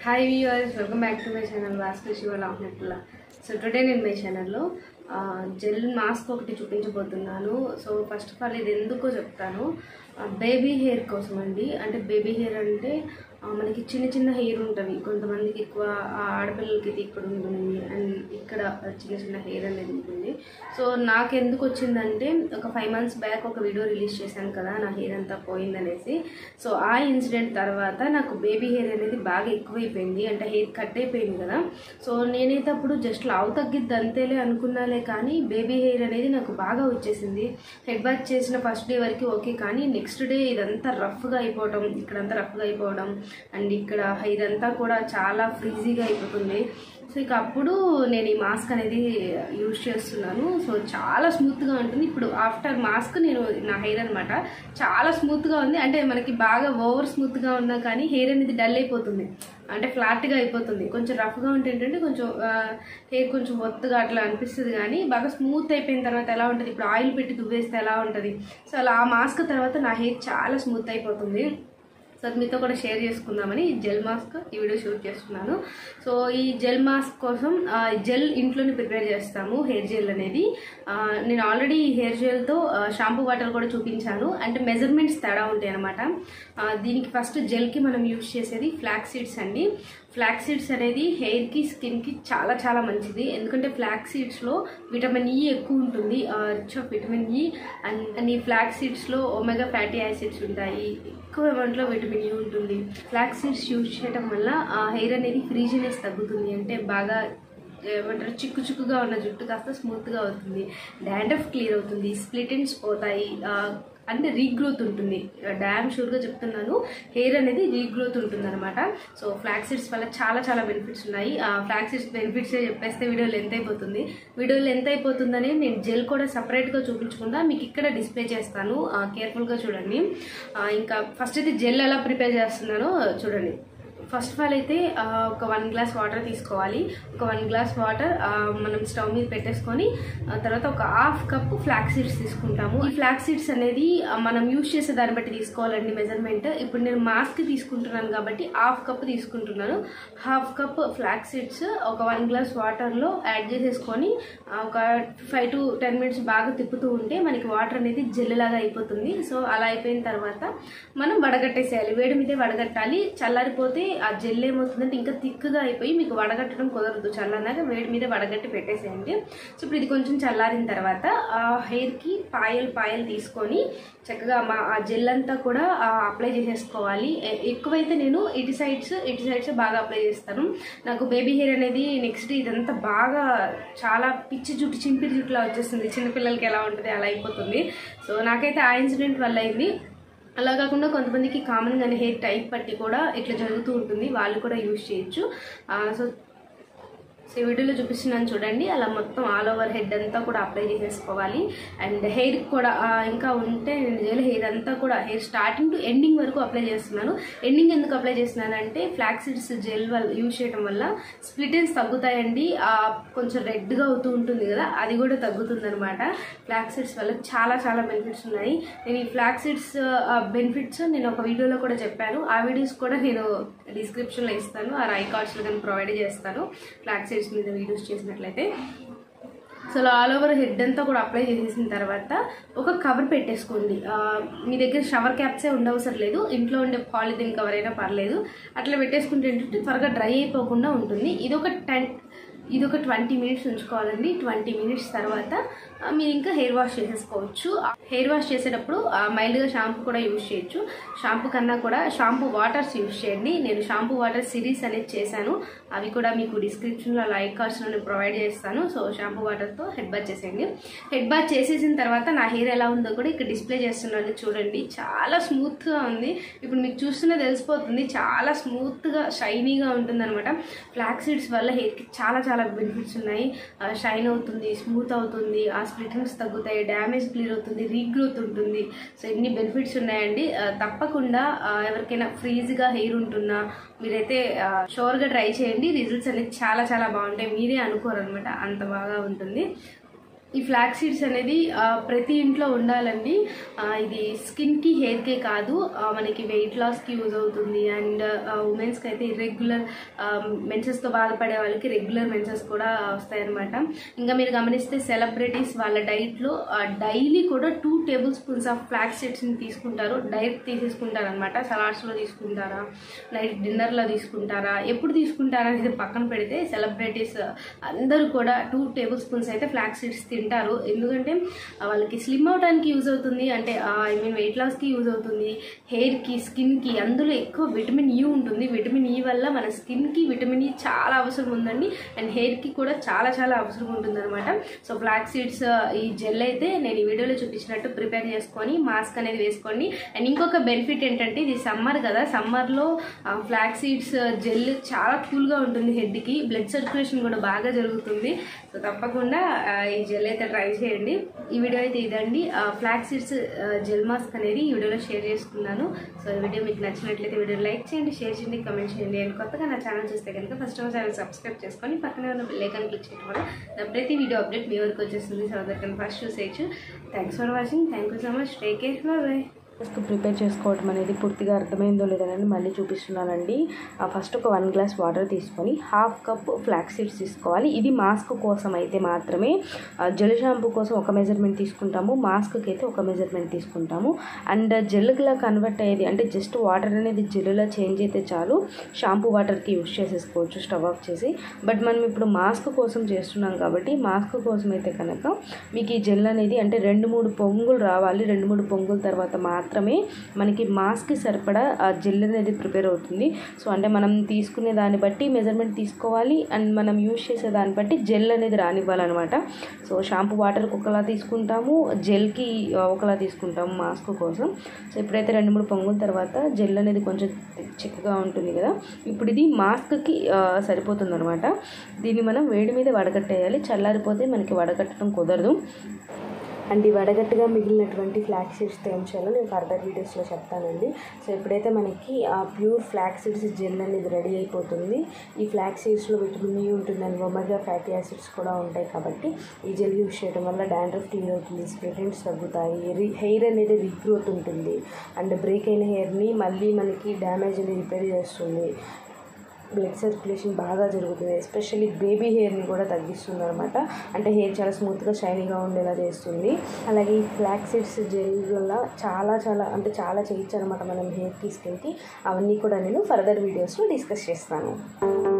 hi viewers welcome back to my channel Bhaskar Siva లాంహెట్ల so today నేను my ఛానల్లో gel mask ఒకటి చూపించబోతున్నాను సో ఫస్ట్ ఆఫ్ ఆల్ ఇది ఎందుకో చెప్తాను బేబీ హెయిర్ కోసం అండి అంటే బేబీ హెయిర్ అంటే ఆ, మనకి చిన్న చిన్న హెయిర్ ఉంటుంది కొంతమందికి ఎక్కువ ఆ, ఆడపిల్లలకి ఇది ఇక్కడ ఉంటుంది అండ్ ఇక్కడ చిన్న చిన్న హెయిర్ అనేది ఉంటుంది సో నాకు ఎందుకు వచ్చిందంటే ఒక ఫైవ్ మంత్స్ బ్యాక్ ఒక వీడియో రిలీజ్ చేశాను కదా నా హెయిర్ అంతా పోయిందనేసి సో ఆ ఇన్సిడెంట్ తర్వాత నాకు బేబీ హెయిర్ అనేది బాగా ఎక్కువైపోయింది అంటే హెయిర్ కట్ అయిపోయింది కదా సో నేనైతే అప్పుడు జస్ట్ లావు తగ్గిద్ది అంతేలే అనుకున్నాలే కానీ బేబీ హెయిర్ అనేది నాకు బాగా వచ్చేసింది హెడ్ బాత్ చేసిన ఫస్ట్ డే వరకు ఓకే కానీ నెక్స్ట్ డే ఇదంతా రఫ్గా అయిపోవడం ఇక్కడంతా రఫ్గా అయిపోవడం అండ్ ఇక్కడ హెయిర్ అంతా కూడా చాలా ఫ్రీజీగా అయిపోతుంది సో ఇక అప్పుడు నేను ఈ మాస్క్ అనేది యూజ్ చేస్తున్నాను సో చాలా స్మూత్గా ఉంటుంది ఇప్పుడు ఆఫ్టర్ మాస్క్ నేను నా హెయిర్ అనమాట చాలా స్మూత్గా ఉంది అంటే మనకి బాగా ఓవర్ స్మూత్గా ఉన్నా కానీ హెయిర్ అనేది డల్ అయిపోతుంది అంటే ఫ్లాట్గా అయిపోతుంది కొంచెం రఫ్గా ఉంటే ఏంటంటే కొంచెం హెయిర్ కొంచెం ఒత్తుగా అట్లా అనిపిస్తుంది కానీ బాగా స్మూత్ అయిపోయిన తర్వాత ఎలా ఉంటుంది ఇప్పుడు ఆయిల్ పెట్టి దువ్వేస్తే ఎలా ఉంటుంది సో అలా ఆ మాస్క్ తర్వాత నా హెయిర్ చాలా స్మూత్ అయిపోతుంది సో అది మీతో కూడా షేర్ చేసుకుందామని ఈ జెల్ మాస్క్ ఈ వీడియో షూట్ చేస్తున్నాను సో ఈ జెల్ మాస్క్ కోసం ఆ, జెల్ ఇంట్లోనే ప్రిపేర్ చేస్తాము హెయిర్ జెల్ అనేది ఆ, నేను ఆల్రెడీ ఈ హెయిర్ జెల్తో షాంపూ వాటర్ కూడా చూపించాను అంటే మెజర్మెంట్స్ తేడా ఉంటాయి అనమాట దీనికి ఫస్ట్ జెల్కి మనం యూజ్ చేసేది ఫ్లాక్ సీడ్స్ అండి ఫ్లాక్ సీడ్స్ అనేది హెయిర్కి స్కిన్కి చాలా చాలా మంచిది ఎందుకంటే ఫ్లాక్ సీడ్స్లో విటమిన్ ఈ ఎక్కువ ఉంటుంది rich of vitamin E and and ఈ ఫ్లాక్ సీడ్స్లో ఒమెగా ఫ్యాటీ యాసిడ్స్ ఉంటాయి ఎక్కువ అమౌంట్లో విటమిన్ ఈ ఉంటుంది ఫ్లాక్ సీడ్స్ యూజ్ చేయడం వల్ల ఆ హెయిర్ అనేది ఫ్రీజినెస్ తగ్గుతుంది అంటే బాగా ఏమంటారు చిక్కు చిక్కుగా ఉన్న జుట్టు కాస్త స్మూత్గా అవుతుంది డాండ్రఫ్ క్లియర్ అవుతుంది స్ప్లిట్ ఎండ్స్ పోతాయి ఆ, అంటే రీగ్రోత్ ఉంటుంది డ్యామ్ షూర్గా చెప్తున్నాను హెయిర్ అనేది రీగ్రోత్ ఉంటుంది అనమాట సో ఫ్లాక్ సీడ్స్ వల్ల చాలా చాలా బెనిఫిట్స్ ఉన్నాయి ఆ ఫ్లాక్ సీడ్స్ బెనిఫిట్స్ చెప్పేస్తే వీడియో లెంత్ అయిపోతుంది వీడియో లెంత్ అయిపోతుందని నేను జెల్ కూడా సపరేట్గా చూపించకుండా మీకు ఇక్కడ డిస్ప్లే చేస్తాను కేర్ఫుల్గా చూడండి ఆ, ఇంకా ఫస్ట్ అయితే జెల్ ఎలా ప్రిపేర్ చేస్తున్నానో చూడండి ఫస్ట్ ఆఫ్ ఆల్ అయితే ఆ, ఒక వన్ గ్లాస్ వాటర్ తీసుకోవాలి ఒక వన్ గ్లాస్ వాటర్ మనం స్టవ్ మీద పెట్టేసుకొని ఆ తర్వాత ఒక హాఫ్ కప్ ఫ్లాక్ సీడ్స్ తీసుకుంటాము ఈ ఫ్లాక్ సీడ్స్ అనేది ఆ, మనం యూజ్ చేసే దాన్ని బట్టి తీసుకోవాలండి మెజర్మెంట్ ఇప్పుడు నేను మాస్క్ తీసుకుంటున్నాను కాబట్టి హాఫ్ కప్ తీసుకుంటున్నాను హాఫ్ కప్ ఫ్లాక్ సీడ్స్ ఒక వన్ గ్లాస్ వాటర్లో యాడ్ చేసేసుకొని ఆ, ఒక ఫైవ్ టు టెన్ మినిట్స్ బాగా తిప్పుతూ ఉంటే మనకి వాటర్ అనేది జెల్ లాగా అయిపోతుంది సో అలా అయిపోయిన తర్వాత మనం వడగట్టేసేయాలి వేడి మీదే వడగట్టాలి చల్లారిపోతే ఆ జెల్ ఏమవుతుందంటే ఇంకా థిక్గా అయిపోయి మీకు వడగట్టడం కుదరదు చల్లనాక వేడి మీద వడగట్టి పెట్టేసేయండి సో ఇప్పుడు ఇది కొంచెం చల్లారిన తర్వాత ఆ హెయిర్కి పాయలు పాయలు తీసుకొని చక్కగా మా ఆ జెల్ అంతా కూడా అప్లై చేసేసుకోవాలి ఎ- ఎక్కువైతే నేను ఇటు సైడ్స్ ఇటు సైడ్స్ బాగా అప్లై చేస్తాను నాకు బేబీ హెయిర్ అనేది నెక్స్ట్ ఇదంతా బాగా చాలా పిచ్చి జుట్టు చింపిరి జుట్టులా వచ్చేస్తుంది చిన్నపిల్లలకి ఎలా ఉంటుంది అలా అయిపోతుంది సో నాకైతే ఆ ఇన్సిడెంట్ వల్ల అయింది అలా కాకుండా కొంతమందికి కామన్గానే హెయిర్ టైప్ పట్టి కూడా ఇట్లా జరుగుతూ ఉంటుంది వాళ్ళు కూడా యూజ్ చేయొచ్చు ఆ, సో సో ఈ వీడియోలో చూపిస్తున్నాను చూడండి అలా మొత్తం ఆల్ ఓవర్ హెడ్ అంతా కూడా అప్లై చేసేసుకోవాలి అండ్ హెయిర్ కూడా ఆ, ఇంకా ఉంటే నేను జెల్ హెయిర్ అంతా కూడా హెయిర్ స్టార్టింగ్ టు ఎండింగ్ వరకు అప్లై చేస్తున్నాను ఎండింగ్ ఎందుకు అప్లై చేస్తున్నాను అంటే ఫ్లాక్ సీడ్స్ జెల్ వల్ల యూజ్ చేయడం వల్ల స్ప్లిటెన్స్ తగ్గుతాయండి ఆ, కొంచెం రెడ్గా అవుతూ ఉంటుంది కదా అది కూడా తగ్గుతుంది అనమాట ఫ్లాక్ సీడ్స్ వల్ల చాలా చాలా బెనిఫిట్స్ ఉన్నాయి నేను ఈ ఫ్లాక్ సీడ్స్ బెనిఫిట్స్ నేను ఒక వీడియోలో కూడా చెప్పాను ఆ వీడియోస్ కూడా నేను డిస్క్రిప్షన్లో ఇస్తాను ఆ ఐ కార్డ్స్లో కానీ ప్రొవైడ్ చేస్తాను ఫ్లాక్ సీడ్స్ మీద వీడియోస్ చేసినట్లయితే సో అలా ఆల్ ఓవర్ హెడ్ అంతా కూడా అప్లై చేసేసిన తర్వాత ఒక కవర్ పెట్టేసుకోండి ఆ, మీ దగ్గర షవర్ క్యాప్సే ఉండవసరం లేదు ఇంట్లో ఉండే పాలిథిన్ కవర్ అయినా పర్లేదు అట్లా పెట్టేసుకుంటే ఏంటంటే త్వరగా డ్రై అయిపోకుండా ఉంటుంది ఇది ఒక టెన్ ఇది ఒక ట్వంటీ మినిట్స్ ఉంచుకోవాలండి ట్వంటీ మినిట్స్ తర్వాత ఆ, మీరు ఇంకా హెయిర్ వాష్ చేసేసుకోవచ్చు హెయిర్ వాష్ చేసేటప్పుడు ఆ, మైల్డ్గా షాంపూ కూడా యూజ్ చేయొచ్చు షాంపూ కన్నా కూడా షాంపూ వాటర్స్ యూజ్ చేయండి నేను షాంపూ వాటర్ సిరీస్ అనేది చేశాను అవి కూడా మీకు డిస్క్రిప్షన్లో లైక్ కార్డ్స్లో నేను ప్రొవైడ్ చేస్తాను సో షాంపూ వాటర్తో హెడ్ బాత్ చేసేయండి హెడ్ బాత్ చేసేసిన తర్వాత నా హెయిర్ ఎలా ఉందో కూడా ఇక్కడ డిస్ప్లే చేస్తున్నాను చూడండి చాలా స్మూత్గా ఉంది ఇప్పుడు మీకు చూస్తున్నా తెలిసిపోతుంది చాలా స్మూత్గా షైనీగా ఉంటుంది అనమాట ఫ్లాక్ సీడ్స్ వల్ల హెయిర్కి చాలా చాలా బెనిఫిట్స్ ఉన్నాయి షైన్ అవుతుంది స్మూత్ అవుతుంది ఆ స్ప్లిటింగ్స్ తగ్గుతాయి డ్యామేజ్ క్లియర్ అవుతుంది రీగ్రోత్ ఉంటుంది సో ఇన్ని బెనిఫిట్స్ ఉన్నాయండి ఆ, తప్పకుండా ఆ, ఎవరికైనా ఫ్రీజ్గా హెయిర్ ఉంటున్నా మీరైతే షోర్గా ట్రై చేయండి రిజల్ట్స్ అనేది చాలా చాలా బాగుంటాయి మీరే అనుకోరు అనమాట అంత బాగా ఉంటుంది ఈ ఫ్లాక్ సీడ్స్ అనేది ఆ, ప్రతి ఇంట్లో ఉండాలండి ఆ, ఇది స్కిన్కి హెయిర్కే కాదు ఆ, మనకి వెయిట్ లాస్కి యూజ్ అవుతుంది అండ్ ఉమెన్స్కి అయితే ఇర్రెగ్యులర్ మెన్సెస్తో బాధపడే వాళ్ళకి రెగ్యులర్ మెన్సెస్ కూడా వస్తాయన్నమాట ఇంకా మీరు గమనిస్తే సెలబ్రిటీస్ వాళ్ళ డైట్లో డైలీ కూడా two tablespoons of flax సీడ్స్ని తీసుకుంటారు డైరెక్ట్ తీసేసుకుంటారు అనమాట సలాడ్స్లో తీసుకుంటారా నైట్ డిన్నర్లో తీసుకుంటారా ఎప్పుడు తీసుకుంటారా అనేది పక్కన పెడితే సెలబ్రిటీస్ అందరూ కూడా టూ టేబుల్ స్పూన్స్ అయితే ఫ్లాక్ సీడ్స్ తింటారు ఎందుకంటే ఆ, వాళ్ళకి స్లిమ్ అవడానికి యూజ్ అవుతుంది అంటే ఐ మీన్ వెయిట్ లాస్కి యూజ్ అవుతుంది హెయిర్కి స్కిన్కి అందులో ఎక్కువ విటమిన్ ఈ ఉంటుంది విటమిన్ ఈ వల్ల మన స్కిన్కి విటమిన్ ఈ చాలా అవసరం ఉందండి అండ్ హెయిర్కి కూడా చాలా చాలా అవసరం ఉంటుంది అనమాట సో ఫ్లాక్ సీడ్స్ ఈ జెల్ అయితే నేను ఈ వీడియోలో చూపించినట్టు ప్రిపేర్ చేసుకొని మాస్క్ అనేది వేసుకోండి అండ్ ఇంకొక బెనిఫిట్ ఏంటంటే ఇది సమ్మర్ కదా సమ్మర్లో ఫ్లాక్ సీడ్స్ జెల్ చాలా కూల్గా ఉంటుంది హెడ్కి బ్లడ్ సర్క్యులేషన్ కూడా బాగా జరుగుతుంది సో తప్పకుండా ఆ, ఈ జెల్ అయితే ట్రై చేయండి ఈ వీడియో అయితే ఇదండి ఫ్లాక్ సీడ్స్ జెల్ మాస్క్ అనేది ఈ వీడియోలో షేర్ చేసుకున్నాను సో ఈ వీడియో మీకు నచ్చినట్లయితే వీడియో లైక్ చేయండి షేర్ చేయండి కమెంట్ చేయండి అండ్ కొత్తగా నా ఛానల్ చూస్తే కనుక ఫస్ట్ ఆఫ్ ఛానల్ సబ్స్క్రైబ్ చేసుకొని పక్కనే ఉన్న బెల్లైకాన్ క్లిక్ చేయడం వల్ల నా ప్రతి వీడియో అప్డేట్ మీ వరకు వచ్చేస్తుంది సో దగ్గర ఫస్ట్ చూసేయచ్చు thanks for watching thank you so much take care bye mask prepare చేసుకోవటం అనేది పూర్తిగా అర్థమైందో లేదని మళ్ళీ చూపిస్తున్నానండి ఆ, ఫస్ట్ ఒక వన్ గ్లాస్ వాటర్ తీసుకొని హాఫ్ కప్ ఫ్లాక్ సీడ్స్ తీసుకోవాలి ఇది మాస్క్ కోసం అయితే మాత్రమే ఆ, జెల్ షాంపూ కోసం ఒక మెజర్మెంట్ తీసుకుంటాము మాస్క్కి అయితే ఒక మెజర్మెంట్ తీసుకుంటాము అండ్ జెల్గా కన్వర్ట్ అయ్యేది అంటే జస్ట్ వాటర్ అనేది జెల్లులా చేంజ్ అయితే చాలు షాంపూ వాటర్కి యూస్ చేసేసుకోవచ్చు స్టవ్ ఆఫ్ చేసి బట్ మనం ఇప్పుడు మాస్క్ కోసం చేస్తున్నాం కాబట్టి మాస్క్ కోసం అయితే కనుక మీకు ఈ జెల్ అనేది అంటే రెండు మూడు పొంగులు రావాలి రెండు మూడు పొంగుల తర్వాత మాత్రమే మనకి మాస్క్కి సరిపడా ఆ జెల్ అనేది ప్రిపేర్ అవుతుంది సో అంటే మనం తీసుకునే దాన్ని బట్టి మెజర్మెంట్ తీసుకోవాలి అండ్ మనం యూజ్ చేసే దాన్ని బట్టి జెల్ అనేది రానివ్వాలన్నమాట సో షాంపూ వాటర్కి ఒకలా తీసుకుంటాము జెల్కి ఒకలా తీసుకుంటాము మాస్క్ కోసం సో ఇప్పుడైతే రెండు మూడు పొంగుల తర్వాత జెల్ అనేది కొంచెం చిక్కగా ఉంటుంది కదా ఇప్పుడు ఇది మాస్క్కి సరిపోతుంది అనమాట దీన్ని మనం వేడి మీద వడగట్టేయాలి చల్లారిపోతే మనకి వడగట్టడం కుదరదు అండ్ ఈ వడగట్టుగా మిగిలినటువంటి ఫ్లాక్ సీడ్స్తో ఏం చేయాలో నేను ఫర్దర్ వీడియోస్లో చెప్తానండి సో ఇప్పుడైతే మనకి ఆ ప్యూర్ ఫ్లాక్ సీడ్స్ జెల్ అనేది రెడీ అయిపోతుంది ఈ ఫ్లాక్ సీడ్స్లో విటమిన్ ఈ ఉంటుంది అండ్ ఒమేగా ఫ్యాటీ యాసిడ్స్ కూడా ఉంటాయి కాబట్టి ఈ జెల్ యూస్ చేయడం వల్ల డాండ్రఫ్ క్లియర్ అవుతుంది స్ప్రెడ్ ఎండ్స్ తగ్గుతాయి రి హెయిర్ అనేది రీగ్రోత్ ఉంటుంది అండ్ బ్రేక్ అయిన హెయిర్ని మళ్ళీ మనకి డ్యామేజ్ అనేది రిపేర్ చేస్తుంది బ్లడ్ సర్క్యులేషన్ బాగా జరుగుతుంది ఎస్పెషల్లీ బేబీ హెయిర్ని కూడా తగ్గిస్తుంది అనమాట అంటే హెయిర్ చాలా స్మూత్గా షైనీగా ఉండేలా చేస్తుంది అలాగే ఈ ఫ్లాక్ సీడ్స్ జెల్ వల్ల చాలా చాలా అంటే చాలా చేయొచ్చు అనమాట మనం హెయిర్కి స్కిన్కి అవన్నీ కూడా నేను ఫర్దర్ వీడియోస్లో డిస్కస్ చేస్తాను